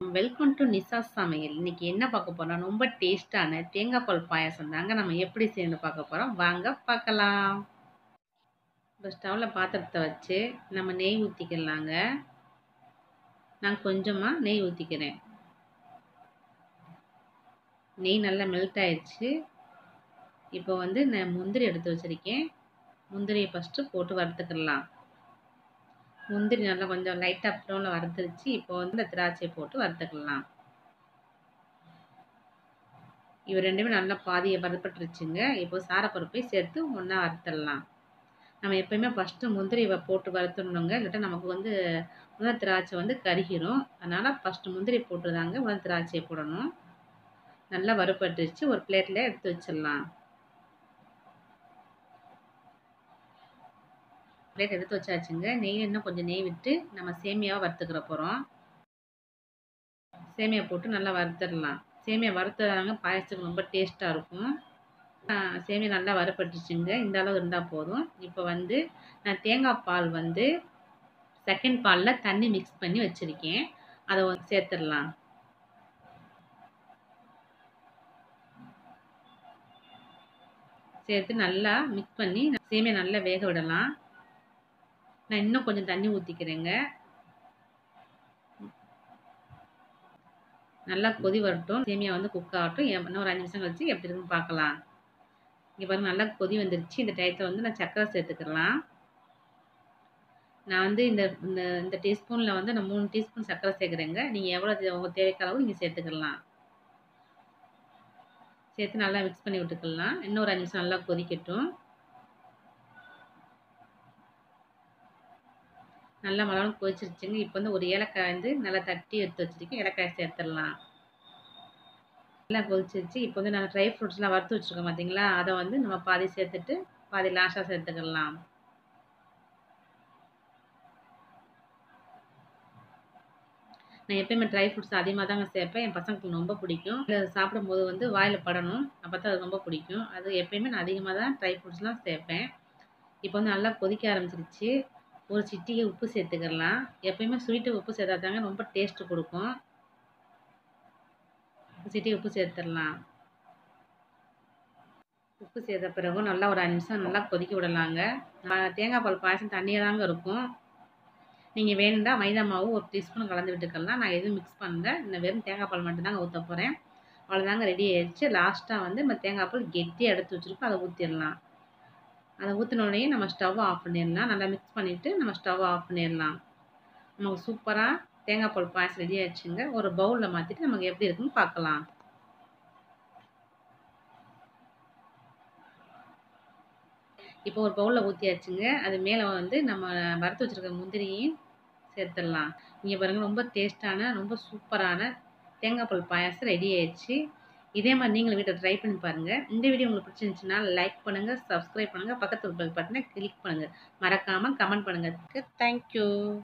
welcome to நிசா சமையல் இன்னைக்கு என்ன பார்க்க போறோம் ரொம்ப டேஸ்டான தேங்காய் பால் பாயாசம் தாங்க நம்ம எப்படி செய்யணும்னு பார்க்க போறோம் வாங்க பார்க்கலாம் இப்போ ஸ்டவ்வில் பாத்திரத்தை வச்சு நம்ம நெய் ஊற்றிக்கலாங்க நான் கொஞ்சமாக நெய் ஊற்றிக்கிறேன் நெய் நல்லா மெல்ட் ஆயிடுச்சு இப்போ வந்து நான் முந்திரி எடுத்து வச்சுருக்கேன் முந்திரியை ஃபஸ்ட்டு போட்டு வறுத்துக்கிடலாம் முந்திரி நல்லா கொஞ்சம் லைட்டாக ப்ரௌனில் வறுத்துருச்சு இப்போ வந்து இந்த திராட்சையை போட்டு வறுத்துக்கலாம் இவ ரெண்டுமே நல்லா பாதியை வறுப்பட்டுருச்சுங்க இப்போ சாரப்பருப்பை சேர்த்து ஒன்றா வறுத்துடலாம் நம்ம எப்பயுமே ஃபஸ்ட்டு முந்திரி போட்டு வறுத்துடணுங்க இல்லாட்டா நமக்கு வந்து முதல் திராட்சை வந்து கருகிரும் அதனால் ஃபஸ்ட்டு முந்திரி போட்டுதாங்க முதல் திராட்சையை போடணும் நல்லா வறுப்பட்டுருச்சு ஒரு பிளேட்டில் எடுத்து வச்சிடலாம் பிளேட் எடுத்து வச்சாச்சுங்க நெய் இன்னும் கொஞ்சம் நெய் விட்டு நம்ம சேமியாவை வறுத்துக்கிற போகிறோம் சேமியா போட்டு நல்லா வறுத்துடலாம் சேமியா வறுத்துறாங்க பாயசத்துக்கு ரொம்ப டேஸ்ட்டாக இருக்கும் சேமியா நல்லா வறுப்பட்டுச்சுங்க இந்த அளவு இருந்தால் போதும் இப்போ வந்து நான் தேங்காய் பால் வந்து செகண்ட் பாலில் தண்ணி மிக்ஸ் பண்ணி வச்சுருக்கேன் அதை சேர்த்துடலாம் சேர்த்து நல்லா மிக்ஸ் பண்ணி சேமியா நல்லா வேக விடலாம் நான் இன்னும் கொஞ்சம் தண்ணி ஊற்றிக்கிறேங்க நல்லா கொதி வரட்டும் சேமியா வந்து குக் ஆகட்டும் இன்னும் ஒரு அஞ்சு நிமிஷம் கழிச்சு எப்படி இருக்குன்னு பார்க்கலாம் இங்கே பாருங்க நல்லா கொதி வந்துருச்சு இந்த டயத்தில் வந்து நான் சர்க்கரை சேர்த்துக்கலாம் நான் வந்து இந்த இந்த இந்த டீஸ்பூனில் வந்து நான் மூணு டீஸ்பூன் சர்க்கரை சேர்க்குறேங்க நீங்கள் எவ்வளோ உங்கள் தேவைக்கு அளவு நீங்கள் சேர்த்துக்கலாம் சேர்த்து நல்லா மிக்ஸ் பண்ணி விட்டுக்கலாம் இன்னும் ஒரு அஞ்சு நிமிஷம் நல்லா கொதிக்கட்டும் நல்லா மலரும் கொதிச்சிருச்சுங்க இப்போ வந்து ஒரு ஏலக்காய் வந்து நல்லா தட்டி எடுத்து வச்சுருக்கேன் ஏலக்காய் சேர்த்துடலாம் நல்லா கொதிச்சிருச்சு இப்போ வந்து நான் ட்ரை ஃப்ரூட்ஸ்லாம் வறுத்து வச்சுருக்கோம் பார்த்தீங்களா அதை வந்து நம்ம பாதி சேர்த்துட்டு பாதி லாஸ்ட்டாக சேர்த்துக்கலாம் நான் எப்பயுமே ட்ரை ஃப்ரூட்ஸ் அதிகமாக தாங்க சேர்ப்பேன் என் பசங்களுக்கு ரொம்ப பிடிக்கும் இதை சாப்பிடும்போது வந்து வாயில் படணும் அப்போ தான் அது ரொம்ப பிடிக்கும் அது எப்பயுமே நான் அதிகமாக தான் ட்ரை ஃப்ரூட்ஸ்லாம் சேர்ப்பேன் இப்போ வந்து நல்லா கொதிக்க ஆரம்பிச்சிருச்சு ஒரு சிட்டிகை உப்பு சேர்த்துக்கலாம் எப்பயுமே ஸ்வீட்டு உப்பு சேர்த்தா தாங்க ரொம்ப டேஸ்ட்டு கொடுக்கும் சிட்டி உப்பு சேர்த்துடலாம் உப்பு சேர்த்த பிறகு நல்லா ஒரு அஞ்சு நிமிஷம் நல்லா கொதிக்க விடலாங்க தேங்காய் பால் பாயசம் தண்ணியாக தாங்க இருக்கும் நீங்கள் வேணுண்டா மைதா மாவு ஒரு டீஸ்பூன் கலந்து விட்டுக்கலாம் நான் எதுவும் மிக்ஸ் பண்ணல இந்த வெறும் தேங்காய் பால் மட்டும் தாங்க ஊற்ற போகிறேன் அவ்வளோதாங்க ரெடி ஆயிடுச்சு லாஸ்ட்டாக வந்து நம்ம தேங்காய் பால் கெட்டியாக எடுத்து வச்சுருக்கோம் அதை ஊற்றிடலாம் அதை ஊற்றினோடனே நம்ம ஸ்டவ் ஆஃப் பண்ணிடலாம் நல்லா மிக்ஸ் பண்ணிவிட்டு நம்ம ஸ்டவ் ஆஃப் பண்ணிடலாம் நமக்கு சூப்பராக தேங்காய் பால் பாயசம் ரெடி ஆயிடுச்சுங்க ஒரு பவுலில் மாற்றிட்டு நமக்கு எப்படி இருக்குன்னு பார்க்கலாம் இப்போ ஒரு பவுலில் ஊற்றியாச்சுங்க அது மேலே வந்து நம்ம வறுத்து வச்சுருக்க முந்திரியும் சேர்த்துடலாம் இங்கே பாருங்கள் ரொம்ப டேஸ்ட்டான ரொம்ப சூப்பரான தேங்காய் பால் பாயாசம் ரெடி ஆயிடுச்சு இதே மாதிரி நீங்களும் வீட்டை ட்ரை பண்ணி பாருங்கள் இந்த வீடியோ உங்களுக்கு பிடிச்சிருந்துச்சுன்னா லைக் பண்ணுங்கள் சப்ஸ்கிரைப் பண்ணுங்கள் பக்கத்தில் பெல் பட்டனை கிளிக் பண்ணுங்கள் மறக்காமல் கமெண்ட் பண்ணுங்கள் தேங்க்யூ